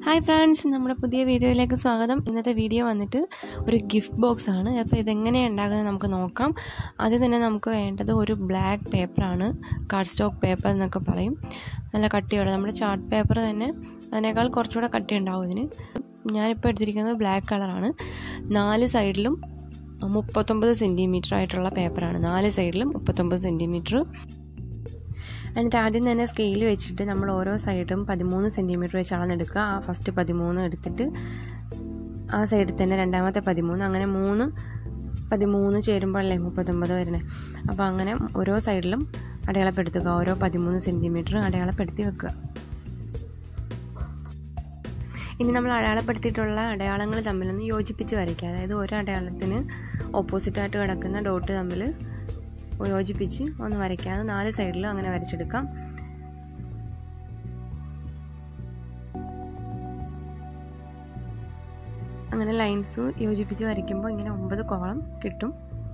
hi friends നമ്മുടെ പുതിയ വീഡിയോയിലേക്ക് സ്വാഗതം ഇന്നത്തെ വീഡിയോ വന്നിട്ട് ഒരു ഗിഫ്റ്റ് ബോക്സ് ആണ് അപ്പോൾ ഇതെങ്ങനെയാണ് ഉണ്ടാകുന്നത് നമുക്ക് നോക്കാം ആദ്യം തന്നെ നമുക്ക് വേണ്ടത് ഒരു ബ്ലാക്ക് പേപ്പറാണ് കാർഡ് സ്റ്റോക്ക് പേപ്പർ എന്നൊക്കെ പറയും നല്ല കട്ടിയുള്ള നമ്മുടെ ചാർട്ട് പേപ്പർ തന്നെ അതിനേക്കാൾ കുറച്ചുകൂടെ കട്ടി ഉണ്ടാവും ഇതിന് ഞാനിപ്പോൾ എടുത്തിരിക്കുന്നത് ബ്ലാക്ക് കളറാണ് നാല് സൈഡിലും മുപ്പത്തൊമ്പത് സെൻറ്റിമീറ്റർ ആയിട്ടുള്ള പേപ്പറാണ് നാല് സൈഡിലും മുപ്പത്തൊമ്പത് സെൻറ്റിമീറ്റർ എന്നിട്ട് ആദ്യം തന്നെ സ്കെയിൽ വെച്ചിട്ട് നമ്മൾ ഓരോ സൈഡും പതിമൂന്ന് സെൻറ്റിമീറ്റർ വെച്ച് അളന്നെടുക്കുക ആ ഫസ്റ്റ് പതിമൂന്ന് എടുത്തിട്ട് ആ സൈഡിൽ തന്നെ രണ്ടാമത്തെ പതിമൂന്ന് അങ്ങനെ മൂന്ന് പതിമൂന്ന് ചേരുമ്പോഴല്ലേ മുപ്പത്തൊമ്പത് വരുന്നത് അപ്പോൾ അങ്ങനെ ഓരോ സൈഡിലും അടയാളപ്പെടുത്തുക ഓരോ പതിമൂന്ന് സെൻറ്റിമീറ്റർ അടയാളപ്പെടുത്തി വെക്കുക ഇനി നമ്മൾ അടയാളപ്പെടുത്തിയിട്ടുള്ള അടയാളങ്ങൾ തമ്മിലൊന്ന് യോജിപ്പിച്ച് വരയ്ക്കുക അതായത് ഒരു അടയാളത്തിന് ഓപ്പോസിറ്റായിട്ട് കിടക്കുന്ന ഡോട്ട് തമ്മിൽ യോജിപ്പിച്ച് ഒന്ന് വരയ്ക്കാതെ നാല് സൈഡിലും അങ്ങനെ വരച്ചെടുക്കാം അങ്ങനെ ലൈൻസ് യോജിപ്പിച്ച് വരയ്ക്കുമ്പോൾ ഇങ്ങനെ ഒമ്പത് കോളം കിട്ടും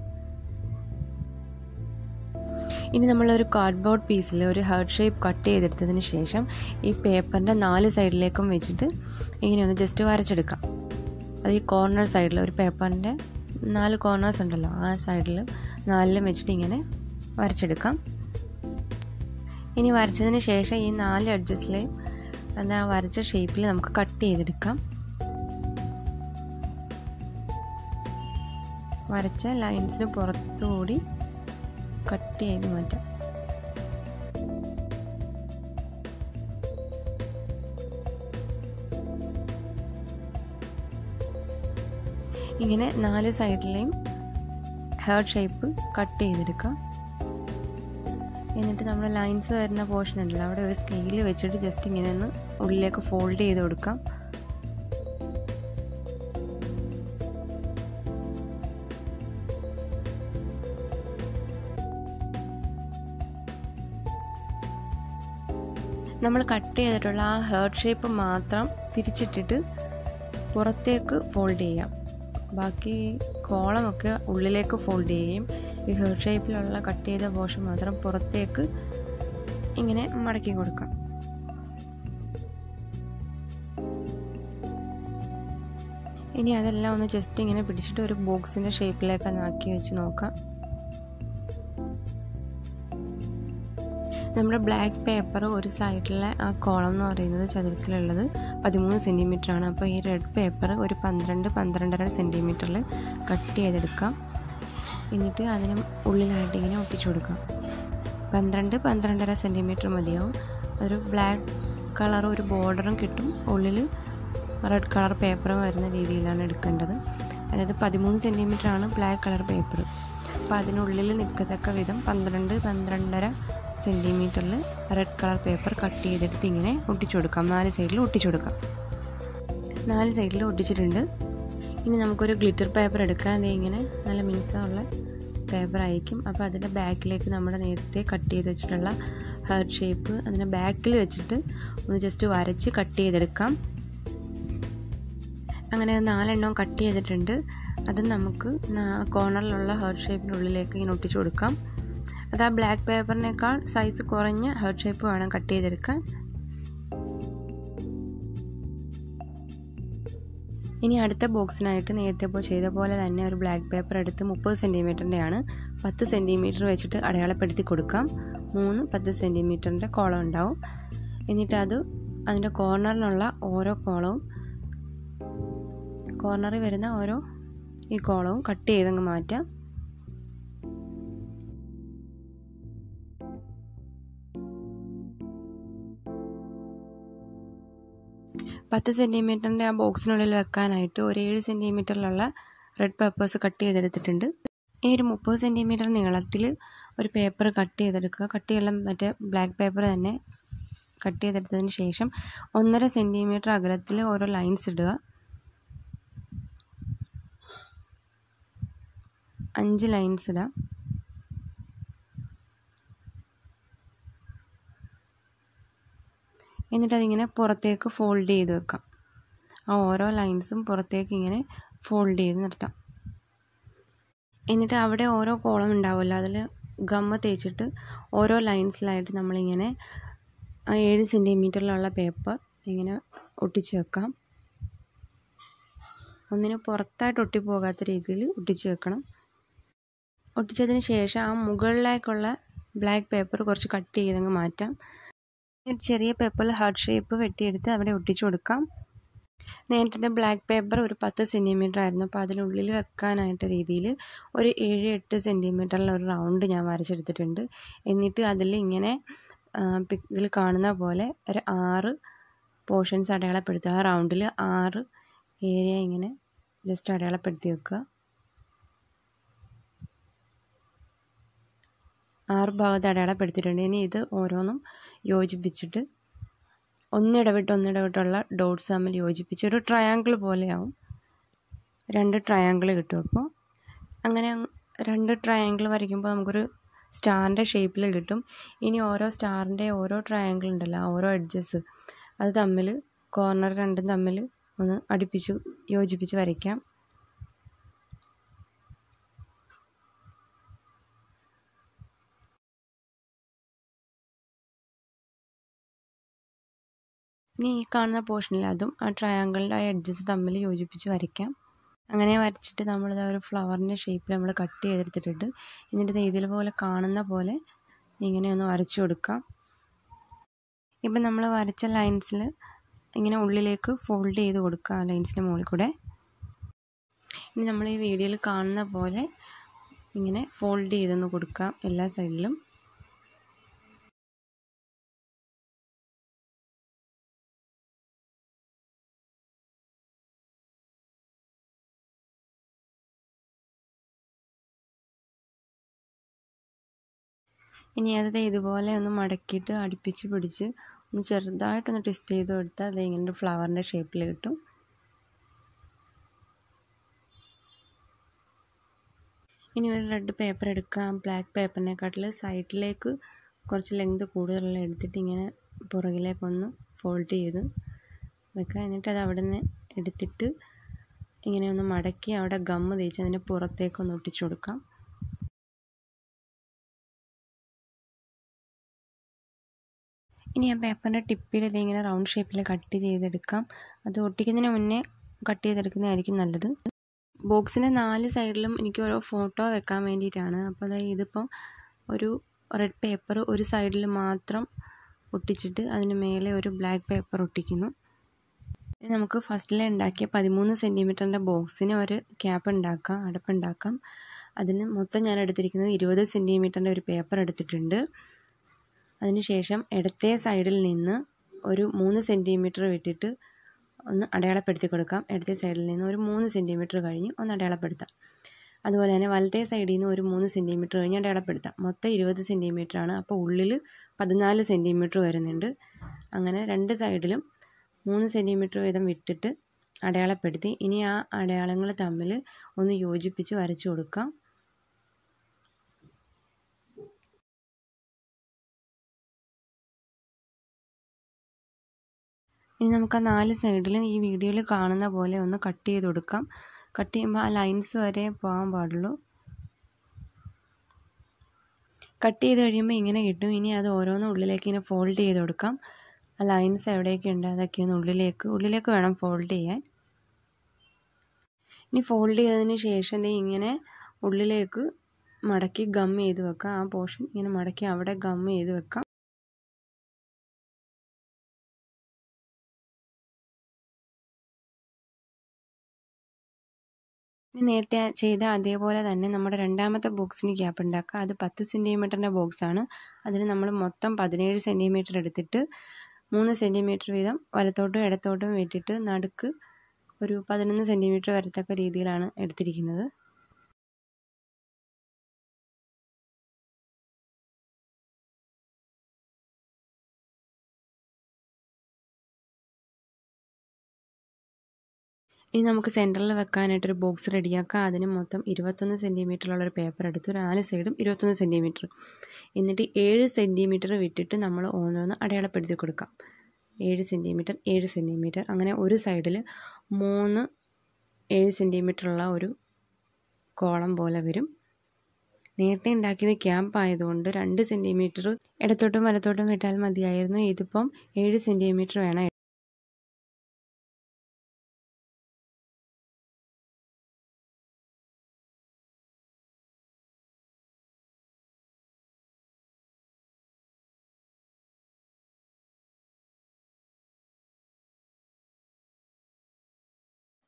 ഇനി നമ്മളൊരു കാർഡ്ബോർഡ് പീസിൽ ഒരു ഹാർട്ട് ഷേപ്പ് കട്ട് ചെയ്തെടുത്തതിന് ശേഷം ഈ പേപ്പറിൻ്റെ നാല് സൈഡിലേക്കും വെച്ചിട്ട് ഇങ്ങനെ ഒന്ന് ജസ്റ്റ് വരച്ചെടുക്കാം അത് ഈ കോർണർ സൈഡിൽ ഒരു പേപ്പറിൻ്റെ നാല് കോർണേഴ്സ് ഉണ്ടല്ലോ ആ സൈഡിൽ നാലിലും വെച്ചിട്ട് ഇങ്ങനെ വരച്ചെടുക്കാം ഇനി വരച്ചതിന് ശേഷം ഈ നാല് അഡ്ജസ്റ്റിലെയും എന്താ വരച്ച ഷേപ്പിൽ നമുക്ക് കട്ട് ചെയ്തെടുക്കാം വരച്ച ലൈൻസിന് പുറത്തുകൂടി കട്ട് ചെയ്ത് മാറ്റാം ഇങ്ങനെ നാല് സൈഡിലെയും ഹെയർ ഷേപ്പ് കട്ട് ചെയ്തെടുക്കാം എന്നിട്ട് നമ്മുടെ ലൈൻസ് വരുന്ന പോർഷൻ ഉണ്ടല്ലോ അവിടെ ഒരു സ്കെയിൽ വെച്ചിട്ട് ജസ്റ്റ് ഇങ്ങനെ ഒന്ന് ഉള്ളിലേക്ക് ഫോൾഡ് ചെയ്ത് കൊടുക്കാം നമ്മൾ കട്ട് ചെയ്തിട്ടുള്ള ആ ഹെയർ ഷേപ്പ് മാത്രം തിരിച്ചിട്ടിട്ട് പുറത്തേക്ക് ഫോൾഡ് ചെയ്യാം ബാക്കി കോളമൊക്കെ ഉള്ളിലേക്ക് ഫോൾഡ് ചെയ്യുകയും ഈ ഹെയർ ഷേപ്പിലുള്ള കട്ട് ചെയ്ത പോർഷൻ മാത്രം പുറത്തേക്ക് ഇങ്ങനെ മടക്കി കൊടുക്കാം ഇനി അതെല്ലാം ഒന്ന് ജസ്റ്റ് ഇങ്ങനെ പിടിച്ചിട്ട് ഒരു ബോക്സിൻ്റെ ഷേപ്പിലേക്ക് ആക്കി വെച്ച് നോക്കാം നമ്മുടെ ബ്ലാക്ക് പേപ്പർ ഒരു സൈഡിലെ ആ കോളം എന്ന് പറയുന്നത് ചതുരത്തിലുള്ളത് പതിമൂന്ന് സെൻറ്റിമീറ്റർ ആണ് അപ്പോൾ ഈ റെഡ് പേപ്പർ ഒരു പന്ത്രണ്ട് പന്ത്രണ്ടര സെൻറ്റിമീറ്ററിൽ കട്ട് ചെയ്തെടുക്കാം എന്നിട്ട് അതിന് ഉള്ളിലായിട്ട് ഇങ്ങനെ ഒട്ടിച്ചു കൊടുക്കാം പന്ത്രണ്ട് പന്ത്രണ്ടര സെൻറ്റിമീറ്റർ മതിയാവും ഒരു ബ്ലാക്ക് കളർ ഒരു ബോർഡറും കിട്ടും ഉള്ളിൽ റെഡ് കളർ പേപ്പറും വരുന്ന രീതിയിലാണ് എടുക്കേണ്ടത് അതായത് പതിമൂന്ന് സെൻറ്റിമീറ്റർ ആണ് ബ്ലാക്ക് കളർ പേപ്പർ അപ്പോൾ അതിനുള്ളിൽ നിൽക്കത്തക്ക വിധം പന്ത്രണ്ട് പന്ത്രണ്ടര സെൻറ്റിമീറ്ററിൽ റെഡ് കളർ പേപ്പർ കട്ട് ചെയ്തെടുത്ത് ഇങ്ങനെ ഒട്ടിച്ചു കൊടുക്കാം നാല് സൈഡിൽ ഒട്ടിച്ചു കൊടുക്കാം നാല് സൈഡിൽ ഒട്ടിച്ചിട്ടുണ്ട് ഇനി നമുക്കൊരു ഗ്ലിറ്റർ പേപ്പർ എടുക്കാം അത് ഇങ്ങനെ നല്ല മിനുസമുള്ള പേപ്പർ ആയിരിക്കും അപ്പോൾ അതിൻ്റെ ബാക്കിലേക്ക് നമ്മുടെ നേരത്തെ കട്ട് ചെയ്ത് വെച്ചിട്ടുള്ള ഹെർട്ട് ഷേപ്പ് അതിൻ്റെ ബാക്കിൽ വെച്ചിട്ട് ഒന്ന് ജസ്റ്റ് വരച്ച് കട്ട് ചെയ്തെടുക്കാം അങ്ങനെ നാലെണ്ണം കട്ട് ചെയ്തിട്ടുണ്ട് അത് നമുക്ക് കോർണറിലുള്ള ഹെർട്ട് ഷേപ്പിൻ്റെ ഉള്ളിലേക്ക് ഇങ്ങനെ ഒട്ടിച്ചു കൊടുക്കാം അത് ആ ബ്ലാക്ക് പേപ്പറിനേക്കാൾ സൈസ് കുറഞ്ഞ ഹെർട്ട് ഷേപ്പ് വേണം കട്ട് ചെയ്തെടുക്കാൻ ഇനി അടുത്ത ബോക്സിനായിട്ട് നേരത്തെ ഇപ്പോൾ ചെയ്ത പോലെ തന്നെ ഒരു ബ്ലാക്ക് പേപ്പർ എടുത്ത് മുപ്പത് സെൻറ്റിമീറ്ററിൻ്റെയാണ് പത്ത് സെൻറ്റിമീറ്റർ വെച്ചിട്ട് അടയാളപ്പെടുത്തി കൊടുക്കാം മൂന്ന് പത്ത് സെൻറ്റിമീറ്ററിൻ്റെ കോളം ഉണ്ടാവും എന്നിട്ട് അത് അതിൻ്റെ കോർണറിനുള്ള ഓരോ കോളവും കോർണറിൽ വരുന്ന ഓരോ ഈ കോളവും കട്ട് ചെയ്തങ്ങ് മാറ്റാം പത്ത് സെൻറ്റിമീറ്ററിൻ്റെ ആ ബോക്സിനുള്ളിൽ വെക്കാനായിട്ട് ഒരു ഏഴ് സെൻറ്റിമീറ്ററിലുള്ള റെഡ് പേപ്പേഴ്സ് കട്ട് ചെയ്തെടുത്തിട്ടുണ്ട് ഇനി ഒരു മുപ്പത് സെൻറ്റിമീറ്റർ നീളത്തിൽ ഒരു പേപ്പർ കട്ട് ചെയ്തെടുക്കുക കട്ടിയുള്ള മറ്റേ ബ്ലാക്ക് പേപ്പർ തന്നെ കട്ട് ചെയ്തെടുത്തതിന് ശേഷം ഒന്നര സെൻറ്റിമീറ്റർ അകലത്തിൽ ഓരോ ലൈൻസ് ഇടുക അഞ്ച് ലൈൻസ് ഇടാം എന്നിട്ട് അതിങ്ങനെ പുറത്തേക്ക് ഫോൾഡ് ചെയ്ത് വെക്കാം ആ ഓരോ ലൈൻസും പുറത്തേക്ക് ഇങ്ങനെ ഫോൾഡ് ചെയ്ത് നിർത്താം എന്നിട്ട് അവിടെ ഓരോ കോളം ഉണ്ടാവുമല്ലോ അതിൽ ഗമ്മ തേച്ചിട്ട് ഓരോ ലൈൻസിലായിട്ട് നമ്മളിങ്ങനെ ആ ഏഴ് സെൻറ്റിമീറ്ററിലുള്ള പേപ്പർ ഇങ്ങനെ ഒട്ടിച്ച് വെക്കാം ഒന്നിന് പുറത്തായിട്ട് ഒട്ടിപ്പോകാത്ത രീതിയിൽ ഒട്ടിച്ച് വെക്കണം ഒട്ടിച്ചതിന് ശേഷം ആ മുകളിലേക്കുള്ള ബ്ലാക്ക് പേപ്പർ കുറച്ച് കട്ട് ചെയ്തങ്ങ് മാറ്റാം ചെറിയ പേപ്പറിൽ ഹാർട്ട് ഷേപ്പ് വെട്ടിയെടുത്ത് അവിടെ ഒട്ടിച്ചു കൊടുക്കാം നേരത്തെ ബ്ലാക്ക് പേപ്പർ ഒരു പത്ത് സെൻറ്റിമീറ്റർ ആയിരുന്നു അപ്പോൾ അതിനുള്ളിൽ വെക്കാനായിട്ട് രീതിയിൽ ഒരു ഏഴ് എട്ട് സെൻറ്റിമീറ്ററിൽ ഒരു റൗണ്ട് ഞാൻ വരച്ചെടുത്തിട്ടുണ്ട് എന്നിട്ട് അതിൽ ഇങ്ങനെ ഇതിൽ കാണുന്ന പോലെ ഒരു ആറ് പോർഷൻസ് അടയാളപ്പെടുത്തുക ആ റൗണ്ടിൽ ആറ് ഏരിയ ഇങ്ങനെ ജസ്റ്റ് അടയാളപ്പെടുത്തി വെക്കുക ആറ് ഭാഗത്ത് അടയാളപ്പെടുത്തിയിട്ടുണ്ട് ഇനി ഇത് ഓരോന്നും യോജിപ്പിച്ചിട്ട് ഒന്നിടവിട്ട് ഒന്നിടവിട്ടുള്ള ഡോട്ട്സ് തമ്മിൽ യോജിപ്പിച്ച് ഒരു ട്രയാങ്കിൾ പോലെയാവും രണ്ട് ട്രയാങ്കിൾ കിട്ടും അപ്പോൾ അങ്ങനെ രണ്ട് ട്രയാങ്കിൾ വരയ്ക്കുമ്പോൾ നമുക്കൊരു സ്റ്റാറിൻ്റെ ഷേപ്പിൽ കിട്ടും ഇനി ഓരോ സ്റ്റാറിൻ്റെ ഓരോ ട്രയാങ്കിൾ ഉണ്ടല്ലോ ഓരോ എഡ്ജസ് അത് തമ്മിൽ കോർണർ രണ്ടും തമ്മിൽ ഒന്ന് അടുപ്പിച്ച് യോജിപ്പിച്ച് വരയ്ക്കാം ഇനി ഈ കാണുന്ന പോർഷനിൽ അതും ആ ട്രയാങ്കിളിൻ്റെ ആ എഡ്ജസ് തമ്മിൽ യോജിപ്പിച്ച് വരയ്ക്കാം അങ്ങനെ വരച്ചിട്ട് നമ്മളിത് ഒരു ഫ്ലവറിൻ്റെ ഷേപ്പിൽ നമ്മൾ കട്ട് ചെയ്തെടുത്തിട്ടുണ്ട് എന്നിട്ട് ഇതിൽ പോലെ കാണുന്ന പോലെ ഇങ്ങനെ ഒന്ന് വരച്ചു കൊടുക്കാം ഇപ്പം നമ്മൾ വരച്ച ലൈൻസിൽ ഇങ്ങനെ ഉള്ളിലേക്ക് ഫോൾഡ് ചെയ്ത് കൊടുക്കുക ആ ലൈൻസിൻ്റെ മുകളിൽ കൂടെ ഇനി നമ്മൾ ഈ വീഡിയോയിൽ കാണുന്ന പോലെ ഇങ്ങനെ ഫോൾഡ് ചെയ്തൊന്ന് കൊടുക്കാം എല്ലാ സൈഡിലും ഇനി അത് ഇതുപോലെ ഒന്ന് മടക്കിയിട്ട് അടുപ്പിച്ച് പിടിച്ച് ഒന്ന് ചെറുതായിട്ടൊന്ന് ട്വിസ്റ്റ് ചെയ്ത് കൊടുത്താൽ അത് ഇങ്ങനെ ഒരു ഫ്ലവറിൻ്റെ ഷേപ്പിൽ കിട്ടും ഇനി ഒരു റെഡ് പേപ്പർ എടുക്കാം ബ്ലാക്ക് പേപ്പറിനെക്കാട്ടിൽ സൈഡിലേക്ക് കുറച്ച് ലെങ്ത് കൂടുതലുള്ള എടുത്തിട്ട് ഇങ്ങനെ പുറകിലേക്കൊന്ന് ഫോൾഡ് ചെയ്ത് വെക്കുക എന്നിട്ട് അത് അവിടെ നിന്ന് എടുത്തിട്ട് ഇങ്ങനെ ഒന്ന് മടക്കി അവിടെ ഗമ്മ് തേച്ച് അതിൻ്റെ പുറത്തേക്കൊന്ന് ഒട്ടിച്ചു കൊടുക്കാം ഇനി ആ പേപ്പറിൻ്റെ ടിപ്പിൽ ഇതിങ്ങനെ റൗണ്ട് ഷേപ്പിൽ കട്ട് ചെയ്തെടുക്കാം അത് ഒട്ടിക്കുന്നതിന് മുന്നേ കട്ട് ചെയ്തെടുക്കുന്നതായിരിക്കും നല്ലത് ബോക്സിൻ്റെ നാല് സൈഡിലും എനിക്ക് ഓരോ ഫോട്ടോ വെക്കാൻ വേണ്ടിയിട്ടാണ് അപ്പോൾ അതായത് ഇതിപ്പം ഒരു റെഡ് പേപ്പർ ഒരു സൈഡിൽ മാത്രം ഒട്ടിച്ചിട്ട് അതിന് മേലെ ഒരു ബ്ലാക്ക് പേപ്പർ ഒട്ടിക്കുന്നു ഇനി നമുക്ക് ഫസ്റ്റിൽ ഉണ്ടാക്കിയ പതിമൂന്ന് സെൻറ്റിമീറ്ററിൻ്റെ ബോക്സിന് ഒരു ക്യാപ്പ് ഉണ്ടാക്കാം അടപ്പുണ്ടാക്കാം അതിന് മൊത്തം ഞാൻ എടുത്തിരിക്കുന്നത് ഇരുപത് സെൻറ്റിമീറ്ററിൻ്റെ ഒരു പേപ്പർ എടുത്തിട്ടുണ്ട് അതിനുശേഷം ഇടത്തെ സൈഡിൽ നിന്ന് ഒരു മൂന്ന് സെൻറ്റിമീറ്റർ വിട്ടിട്ട് ഒന്ന് അടയാളപ്പെടുത്തി കൊടുക്കാം ഇടത്തെ സൈഡിൽ നിന്ന് ഒരു മൂന്ന് സെൻറ്റിമീറ്റർ കഴിഞ്ഞ് ഒന്ന് അടയാളപ്പെടുത്താം അതുപോലെ തന്നെ വലത്തെ സൈഡിൽ നിന്ന് ഒരു മൂന്ന് സെൻറ്റിമീറ്റർ കഴിഞ്ഞ് അടയാളപ്പെടുത്താം മൊത്തം ഇരുപത് സെൻറ്റിമീറ്റർ ആണ് അപ്പോൾ ഉള്ളിൽ പതിനാല് സെൻറ്റിമീറ്റർ വരുന്നുണ്ട് അങ്ങനെ രണ്ട് സൈഡിലും മൂന്ന് സെൻറ്റിമീറ്റർ വീതം വിട്ടിട്ട് അടയാളപ്പെടുത്തി ഇനി ആ അടയാളങ്ങൾ തമ്മിൽ ഒന്ന് യോജിപ്പിച്ച് വരച്ചു കൊടുക്കാം ഇനി നമുക്ക് ആ നാല് സൈഡിലും ഈ വീഡിയോയിൽ കാണുന്ന പോലെ ഒന്ന് കട്ട് ചെയ്ത് കൊടുക്കാം കട്ട് ചെയ്യുമ്പോൾ ആ ലൈൻസ് വരെ പോകാൻ പാടുള്ളൂ കട്ട് ചെയ്ത് കഴിയുമ്പോൾ ഇങ്ങനെ കിട്ടും ഇനി അത് ഓരോന്നും ഉള്ളിലേക്ക് ഇങ്ങനെ ഫോൾഡ് ചെയ്ത് കൊടുക്കാം ആ ലൈൻസ് എവിടെയൊക്കെ ഉണ്ട് അതൊക്കെ ഒന്ന് ഉള്ളിലേക്ക് ഉള്ളിലേക്ക് വേണം ഫോൾഡ് ചെയ്യാൻ ഇനി ഫോൾഡ് ചെയ്തതിന് ശേഷം ദേ ഇങ്ങനെ ഉള്ളിലേക്ക് മടക്കി ഗം ചെയ്ത് വെക്കാം ആ പോർഷൻ ഇങ്ങനെ മടക്കി അവിടെ ഗം ചെയ്ത് വെക്കാം നേരത്തെ ചെയ്ത അതേപോലെ തന്നെ നമ്മുടെ രണ്ടാമത്തെ ബോക്സിന് ഗ്യാപ്പ് ഉണ്ടാക്കുക അത് പത്ത് സെൻറ്റിമീറ്ററിൻ്റെ ബോക്സാണ് അതിന് നമ്മൾ മൊത്തം പതിനേഴ് സെൻറ്റിമീറ്റർ എടുത്തിട്ട് മൂന്ന് സെൻറ്റിമീറ്റർ വീതം വലത്തോട്ടും ഇടത്തോട്ടും വെട്ടിയിട്ട് നടുക്ക് ഒരു പതിനൊന്ന് സെൻറ്റിമീറ്റർ വരത്തക്ക രീതിയിലാണ് എടുത്തിരിക്കുന്നത് ഇനി നമുക്ക് സെൻറ്ററിൽ വെക്കാനായിട്ടൊരു ബോക്സ് റെഡിയാക്കാം അതിന് മൊത്തം ഇരുപത്തൊന്ന് സെൻറ്റിമീറ്ററുള്ളൊരു പേപ്പർ എടുത്തു നാല് സൈഡും ഇരുപത്തൊന്ന് സെൻറ്റിമീറ്റർ എന്നിട്ട് ഏഴ് സെൻറ്റിമീറ്റർ വിട്ടിട്ട് നമ്മൾ ഓരോന്ന് അടയാളപ്പെടുത്തി കൊടുക്കാം ഏഴ് സെൻറ്റിമീറ്റർ ഏഴ് സെൻറ്റിമീറ്റർ അങ്ങനെ ഒരു സൈഡിൽ മൂന്ന് ഏഴ് സെൻറ്റിമീറ്ററുള്ള ഒരു കോളം പോലെ വരും നേരത്തെ ഉണ്ടാക്കിയത് ക്യാമ്പ് ആയതുകൊണ്ട് രണ്ട് സെൻറ്റിമീറ്റർ ഇടത്തോട്ടും വലത്തോട്ടും വിട്ടാൽ മതിയായിരുന്നു ഇതിപ്പം ഏഴ് സെൻറ്റിമീറ്റർ വേണം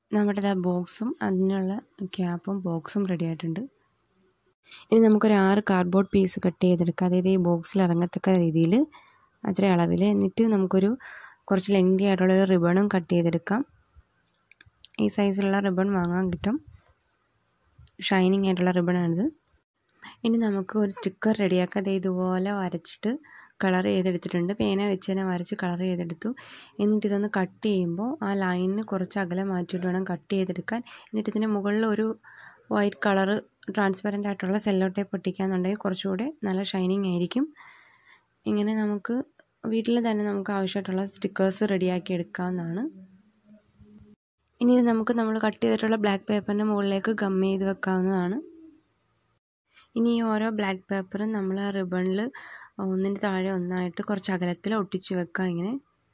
നമ്മുടെ ബോക്സും അതിനുള്ള ക്യാപ്പും ബോക്സും റെഡി ആയിട്ടുണ്ട് ഇനി നമുക്കൊരു ആറ് കാർഡ്ബോർഡ് പീസ് കട്ട് ചെയ്തെടുക്കാം അതായത് ഈ ബോക്സിൽ ഇറങ്ങത്തക്ക രീതിയിൽ അത്ര അളവിൽ എന്നിട്ട് നമുക്കൊരു കുറച്ച് ലെങ്തി ആയിട്ടുള്ളൊരു റിബണും കട്ട് ചെയ്തെടുക്കാം ഈ സൈസിലുള്ള റിബൺ വാങ്ങാൻ കിട്ടും ഷൈനിങ് ആയിട്ടുള്ള റിബണാണിത് ഇനി നമുക്ക് ഒരു സ്റ്റിക്കർ റെഡിയാക്കാം അത് ഇതുപോലെ വരച്ചിട്ട് കളർ ചെയ്തെടുത്തിട്ടുണ്ട് പേന വെച്ച് തന്നെ വരച്ച് കളർ ചെയ്തെടുത്തു എന്നിട്ട് ഇതൊന്ന് കട്ട് ചെയ്യുമ്പോൾ ആ ലൈനിന് കുറച്ച് അകലം മാറ്റിയിട്ട് വേണം കട്ട് ചെയ്തെടുക്കാൻ എന്നിട്ട് ഇതിൻ്റെ മുകളിൽ ഒരു വൈറ്റ് കളറ് ട്രാൻസ്പെറൻ്റ് ആയിട്ടുള്ള സെല്ലോ ടേപ്പ് ഒട്ടിക്കാന്നുണ്ടെങ്കിൽ കുറച്ചുകൂടെ നല്ല ഷൈനിങ് ആയിരിക്കും ഇങ്ങനെ നമുക്ക് വീട്ടിൽ തന്നെ നമുക്ക് ആവശ്യമായിട്ടുള്ള സ്റ്റിക്കേഴ്സ് റെഡിയാക്കി എടുക്കാവുന്നതാണ് ഇനി ഇത് നമുക്ക് നമ്മൾ കട്ട് ചെയ്തിട്ടുള്ള ബ്ലാക്ക് പേപ്പറിൻ്റെ മുകളിലേക്ക് ഗം ചെയ്ത് വെക്കാവുന്നതാണ് ഇനി ഈ ഓരോ ബ്ലാക്ക് പേപ്പറും നമ്മൾ ആ റിബണിൽ ഒന്നിൻ്റെ താഴെ ഒന്നായിട്ട് കുറച്ച് അകലത്തിൽ ഒട്ടിച്ച് വെക്കുക ഇങ്ങനെ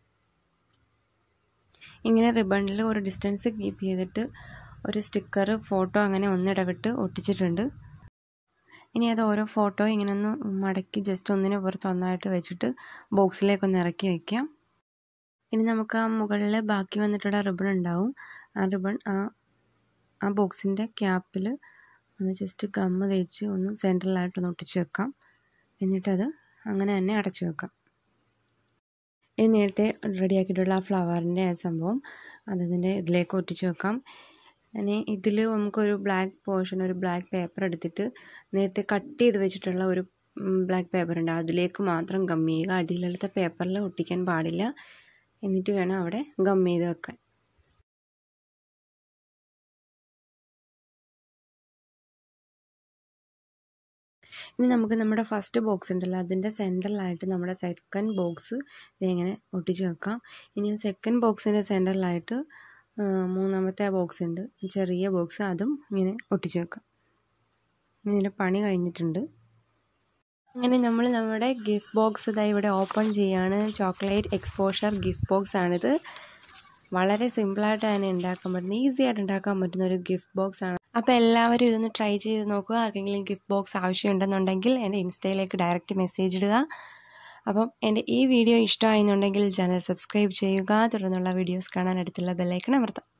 ഇങ്ങനെ റിബണിൽ ഒരു ഡിസ്റ്റൻസ് കീപ്പ് ചെയ്തിട്ട് ഒരു സ്റ്റിക്കർ ഫോട്ടോ അങ്ങനെ ഒന്നിടവിട്ട് ഒട്ടിച്ചിട്ടുണ്ട് ഇനി അത് ഓരോ ഫോട്ടോ ഇങ്ങനെ ഒന്ന് മടക്കി ജസ്റ്റ് ഒന്നിന് പുറത്ത് ഒന്നായിട്ട് വെച്ചിട്ട് ബോക്സിലേക്കൊന്ന് ഇറക്കി വയ്ക്കാം ഇനി നമുക്ക് ആ മുകളിൽ ബാക്കി വന്നിട്ടുള്ള റിബൺ ഉണ്ടാവും ആ റിബൺ ആ ആ ബോക്സിൻ്റെ ക്യാപ്പിൽ ഒന്ന് ജസ്റ്റ് ഗമ്മ് തേച്ച് ഒന്ന് സെൻട്രലായിട്ടൊന്ന് ഒട്ടിച്ച് വെക്കാം എന്നിട്ടത് അങ്ങനെ തന്നെ അടച്ചു വെക്കാം ഇനി നേരത്തെ റെഡിയാക്കിയിട്ടുള്ള ആ ഫ്ലവറിൻ്റെ ആ സംഭവം അതിൻ്റെ ഇതിലേക്ക് ഒട്ടിച്ച് വെക്കാം ഇനി ഇതിൽ നമുക്കൊരു ബ്ലാക്ക് പോർഷൻ ഒരു ബ്ലാക്ക് പേപ്പർ എടുത്തിട്ട് നേരത്തെ കട്ട് ചെയ്ത് വെച്ചിട്ടുള്ള ഒരു ബ്ലാക്ക് പേപ്പർ ഉണ്ട് അതിലേക്ക് മാത്രം ഗം ചെയ്യുക അടിയിലെടുത്ത പേപ്പറിൽ ഒട്ടിക്കാൻ പാടില്ല എന്നിട്ട് വേണം അവിടെ ഗം ചെയ്ത് വെക്കാൻ ഇനി നമുക്ക് നമ്മുടെ ഫസ്റ്റ് ബോക്സ് ഉണ്ടല്ലോ അതിൻ്റെ സെൻറ്ററിലായിട്ട് നമ്മുടെ സെക്കൻഡ് ബോക്സ് ഇങ്ങനെ ഒട്ടിച്ച് വെക്കാം ഇനി സെക്കൻഡ് ബോക്സിൻ്റെ സെൻറ്ററിലായിട്ട് മൂന്നാമത്തെ ബോക്സ് ഉണ്ട് ചെറിയ ബോക്സ് അതും ഇങ്ങനെ ഒട്ടിച്ച് വെക്കാം ഇതിൻ്റെ പണി കഴിഞ്ഞിട്ടുണ്ട് അങ്ങനെ നമ്മൾ നമ്മുടെ ഗിഫ്റ്റ് ബോക്സ് ഇതാ ഇവിടെ ഓപ്പൺ ചെയ്യാണ് ചോക്ലേറ്റ് എക്സ്പോഷർ ഗിഫ്റ്റ് ബോക്സ് ആണിത് വളരെ സിമ്പിളായിട്ട് തന്നെ ഉണ്ടാക്കാൻ പറ്റുന്ന ഈസി ആയിട്ട് ഉണ്ടാക്കാൻ പറ്റുന്ന ഒരു ഗിഫ്റ്റ് ബോക്സ് ആണ് അപ്പോൾ എല്ലാവരും ഇതൊന്ന് ട്രൈ ചെയ്ത് നോക്കുക ആർക്കെങ്കിലും ഗിഫ്റ്റ് ബോക്സ് ആവശ്യമുണ്ടെന്നുണ്ടെങ്കിൽ എൻ്റെ ഇൻസ്റ്റയിലേക്ക് ഡയറക്റ്റ് മെസ്സേജ് ഇടുക അപ്പം എൻ്റെ ഈ വീഡിയോ ഇഷ്ടമായെന്നുണ്ടെങ്കിൽ ചാനൽ സബ്സ്ക്രൈബ് ചെയ്യുക തുടർന്നുള്ള വീഡിയോസ് കാണാൻ അടുത്തുള്ള ബെല്ലൈക്കൺ അമർത്താം